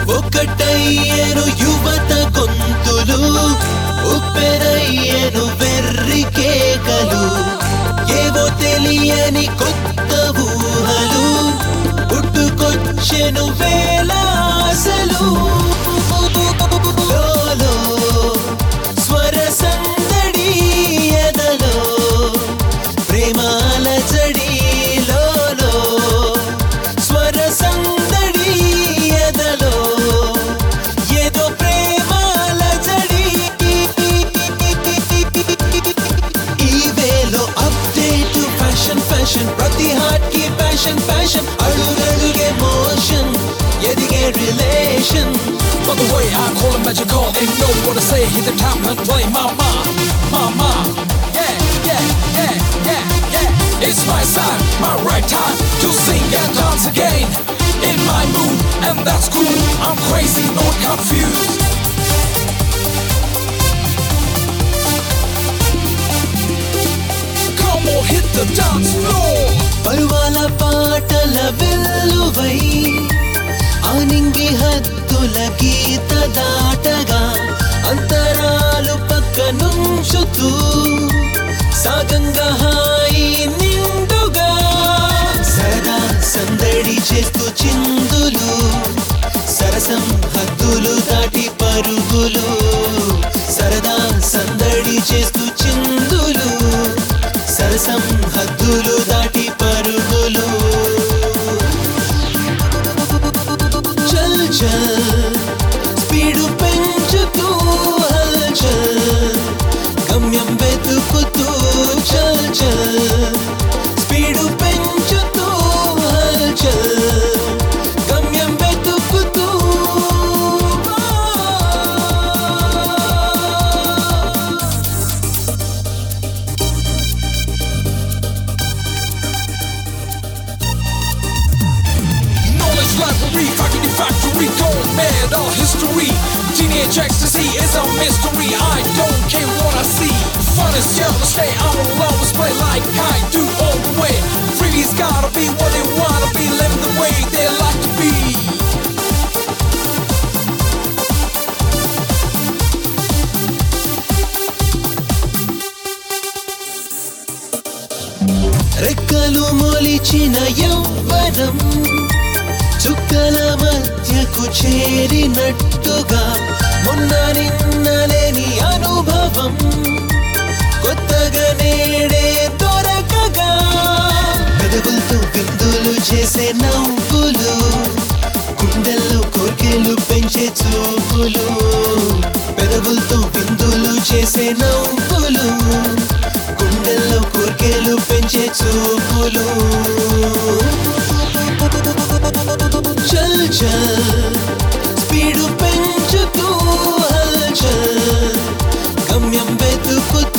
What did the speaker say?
ఒకటయ్యను యువత గొంతులు ఉప్పెనయ్యను వెర్రి కేకలు ఏవో తెలియని కొత్త ఊహలు పుట్టుకొచ్చెను వేల ఆశలు లోలో స్వర సందడి ఎదలో ప్రేమాల జడిలో స్వర సందడి ఎదలో ఏదో ప్రేమాల జడి ఈ వేలో అప్డేట్ ఫ్యాషన్ ఫ్యాషన్ ప్రతి హార్ట్ కి ఫ్యాషన్ ఫ్యాషన్ అడుగడుగే మోషన్ ఎదిగే relation By the way, I call him magical. Ain't know what to say. Hit the top and play mama, mama. Yeah, yeah, yeah, yeah, yeah. It's my time, my right time to sing and dance again. In my mood, and that's cool. I'm crazy, not confused. Come on, hit the dance floor. పరువాల పాటల వెల్లువై ఆనింగి హద్దుల గీత దాటగా అంతరాలు పక్క నుంచుతూ సాగంగా హాయి నిండుగా సరదా సందడి చేస్తూ చిందులు సరసం హద్దులు దాటి పరుగులు సరదా సందడి చేస్తూ చిందులు సరసం హద్దులు దాటి పరుగులు చల్ చల్ స్పీడు పెంచుతూ హల్చల్ గమ్యం వెతుకుతూ చల్ చల్ స్పీడు పెంచుతూ హల్చల్ గమ్యం వెతుకుతూ Knowledge library, faculty factory, going mad, all history. Teenage ecstasy is a mystery. I don't care what I see. Fun is here to stay. I will always play like I do all the way. Free's gotta be what they wanna be, living the way they like to be. రెక్కలు మొలిచిన యవ్వనం చుక్కల మధ్యకు చేరినట్టుగా మొన్న నిన్నలేని అనుభవం కొత్తగా నేడే దొరకగా పెదవులతో బిందులు చేసే నవ్వులు గుండెల్లో కోర్కెలు పెంచే చూపులు పెదవులతో బిందులు చేసే నవ్వులు గుండెల్లో కోర్కెలు పెంచే చూపులు చల్ చల్ స్పీడు పెంచుతూ హల్చల్ గమ్యం వెతుకుతూ